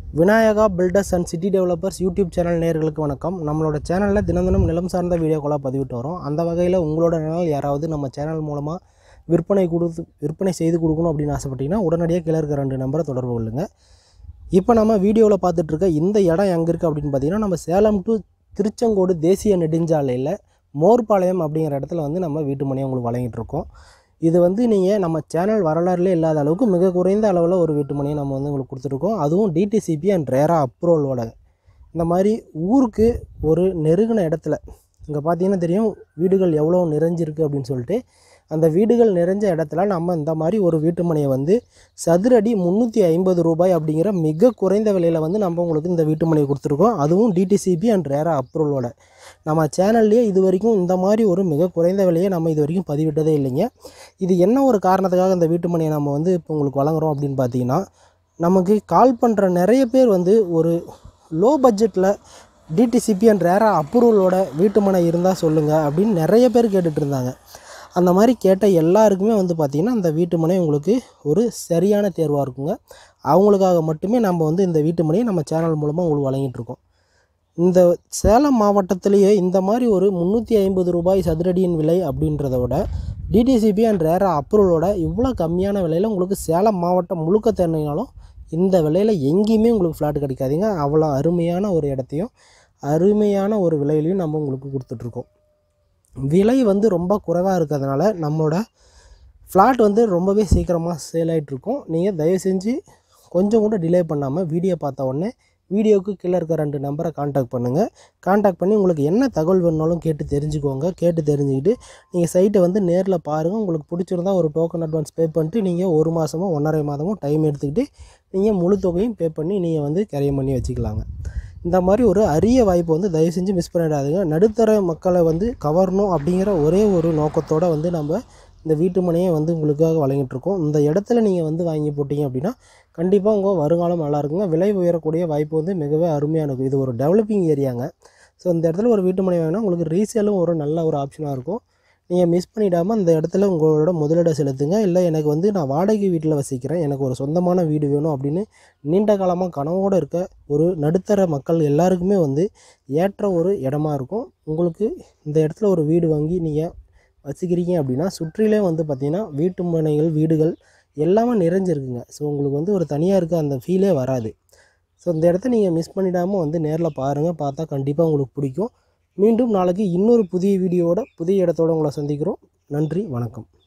Vinayaka builders and city developers YouTube channel நேயர்களுக்கு வணக்கம் நம்மளோட சேனலில் தினம் தினம் நிலம் சார்ந்த வீடியோக்களாக பதிவிட்டு வரோம் அந்த வகையில் உங்களோட நிலம் யாராவது நம்ம சேனல் மூலமாக விற்பனை கொடுத்து விற்பனை செய்து கொடுக்கணும் அப்படின்னு ஆசைப்பட்டீங்கன்னா உடனடியாக கீழே இருக்க ரெண்டு நம்பரை தொடர்பு கொள்ளுங்க இப்போ நம்ம வீடியோவில் பார்த்துட்டு இருக்க இந்த இடம் எங்கே இருக்குது அப்படின்னு பார்த்தீங்கன்னா நம்ம சேலம் டு திருச்செங்கோடு தேசிய நெடுஞ்சாலையில் மோர்பாளையம் அப்படிங்கிற இடத்துல வந்து நம்ம வீட்டு மனையை உங்களுக்கு வழங்கிட்டு இருக்கோம் இது வந்து நீங்கள் நம்ம சேனல் வரலாறுலே இல்லாத அளவுக்கு மிக குறைந்த அளவில் ஒரு வீட்டு மனையை நம்ம வந்து உங்களுக்கு கொடுத்துருக்கோம் அதுவும் டிடிசிபி அண்ட் ரேரா அப்ரூவலோட இந்த மாதிரி ஊருக்கு ஒரு நெருங்கின இடத்துல இங்கே பார்த்தீங்கன்னா தெரியும் வீடுகள் எவ்வளோ நிறைஞ்சிருக்கு அப்படின்னு சொல்லிட்டு அந்த வீடுகள் நிறைஞ்ச இடத்துல நம்ம இந்த மாதிரி ஒரு வீட்டு மனையை வந்து சதுரடி முந்நூற்றி ஐம்பது ரூபாய் அப்படிங்கிற மிக குறைந்த விலையில் வந்து நம்ம உங்களுக்கு இந்த வீட்டு மனையை கொடுத்துருக்கோம் அதுவும் டிடிசிபி அண்ட் ரேரா அப்ரூவலோட நம்ம சேனல்லையே இது வரைக்கும் இந்த மாதிரி ஒரு மிக குறைந்த விலையை நம்ம இது வரைக்கும் பதிவிட்டதே இல்லைங்க இது என்ன ஒரு காரணத்துக்காக இந்த வீட்டு மனையை நம்ம வந்து இப்போ உங்களுக்கு வழங்குறோம் அப்படின்னு பார்த்தீங்கன்னா நமக்கு கால் பண்ணுற நிறைய பேர் வந்து ஒரு லோ பட்ஜெட்டில் டிடிசிபி அண்ட் ரேரா அப்ரூவலோட வீட்டு மனை இருந்தால் சொல்லுங்கள் அப்படின்னு நிறைய பேர் கேட்டுட்டு இருந்தாங்க அந்த மாதிரி கேட்ட எல்லாருக்குமே வந்து பார்த்திங்கன்னா அந்த வீட்டு மனை உங்களுக்கு ஒரு சரியான தேர்வாக இருக்குங்க அவங்களுக்காக மட்டுமே நம்ம வந்து இந்த வீட்டு மனையை நம்ம சேனல் மூலமாக உங்களுக்கு வழங்கிட்டு இருக்கோம் இந்த சேலம் மாவட்டத்திலேயே இந்த மாதிரி ஒரு முந்நூற்றி ஐம்பது ரூபாய் சதுரடியின் விலை அப்படின்றத விட டிடிசிபி அண்ட் ரேரா அப்ரூவலோட இவ்வளோ கம்மியான விலையில் உங்களுக்கு சேலம் மாவட்டம் முழுக்க தேர்னாலும் இந்த விலையில் எங்கேயுமே உங்களுக்கு ஃப்ளாட் கிடைக்காதுங்க அவ்வளோ அருமையான ஒரு இடத்தையும் அருமையான ஒரு விலையிலையும் நம்ம உங்களுக்கு கொடுத்துட்ருக்கோம் விலை வந்து ரொம்ப குறைவாக இருக்கிறதுனால நம்மளோட ஃப்ளாட் வந்து ரொம்பவே சீக்கிரமாக சேல் ஆகிட்ருக்கும் நீங்கள் தயவு செஞ்சு கொஞ்சம் கூட டிலே பண்ணாமல் வீடியோ பார்த்த உடனே வீடியோவுக்கு கீழே இருக்க ரெண்டு நம்பரை காண்டாக்ட் பண்ணுங்கள் காண்டாக்ட் பண்ணி உங்களுக்கு என்ன தகவல் வேணுனாலும் கேட்டு தெரிஞ்சுக்கோங்க கேட்டு தெரிஞ்சுக்கிட்டு நீங்கள் சைட்டை வந்து நேரில் பாருங்கள் உங்களுக்கு பிடிச்சிருந்தா ஒரு டோக்கன் அட்வான்ஸ் பே பண்ணிட்டு நீங்கள் ஒரு மாதமோ ஒன்றரை மாதமோ டைம் எடுத்துக்கிட்டு நீங்கள் முழு தொகையும் பே பண்ணி நீங்கள் வந்து கரையம் பண்ணி வச்சுக்கலாங்க இந்த மாதிரி ஒரு அரிய வாய்ப்பை வந்து தயவு செஞ்சு மிஸ் பண்ணிடாதுங்க நடுத்தர மக்களை வந்து கவரணும் அப்படிங்கிற ஒரே ஒரு நோக்கத்தோடு வந்து நம்ம இந்த வீட்டு மனையை வந்து உங்களுக்காக வழங்கிட்டுருக்கோம் இந்த இடத்துல நீங்கள் வந்து வாங்கி போட்டீங்க அப்படின்னா கண்டிப்பாக உங்கள் வருங்காலம் நல்லா இருக்குங்க விலை உயரக்கூடிய வாய்ப்பு வந்து மிகவே அருமையாக இருக்கும் இது ஒரு டெவலப்பிங் ஏரியாங்க ஸோ இந்த இடத்துல ஒரு வீட்டு மனை வாங்கினா உங்களுக்கு ரீசேலும் ஒரு நல்ல ஒரு ஆப்ஷனாக இருக்கும் நீங்கள் மிஸ் பண்ணிடாமல் அந்த இடத்துல உங்களோட முதலீடை செலுத்துங்க இல்லை எனக்கு வந்து நான் வாடகை வீட்டில் வசிக்கிறேன் எனக்கு ஒரு சொந்தமான வீடு வேணும் அப்படின்னு நீண்ட காலமாக கனவோடு இருக்க ஒரு நடுத்தர மக்கள் எல்லாருக்குமே வந்து ஏற்ற ஒரு இடமா இருக்கும் உங்களுக்கு இந்த இடத்துல ஒரு வீடு வாங்கி நீங்கள் வச்சுக்கிறீங்க அப்படின்னா சுற்றிலே வந்து பார்த்திங்கன்னா வீட்டு மனைகள் வீடுகள் எல்லாமே நிறைஞ்சிருக்குங்க ஸோ உங்களுக்கு வந்து ஒரு தனியாக இருக்க அந்த ஃபீலே வராது ஸோ இந்த இடத்த நீங்கள் மிஸ் பண்ணிடாமல் வந்து நேரில் பாருங்கள் பார்த்தா கண்டிப்பாக உங்களுக்கு பிடிக்கும் மீண்டும் நாளைக்கு இன்னொரு புதிய வீடியோவோட புதிய இடத்தோட உங்களை சந்திக்கிறோம் நன்றி வணக்கம்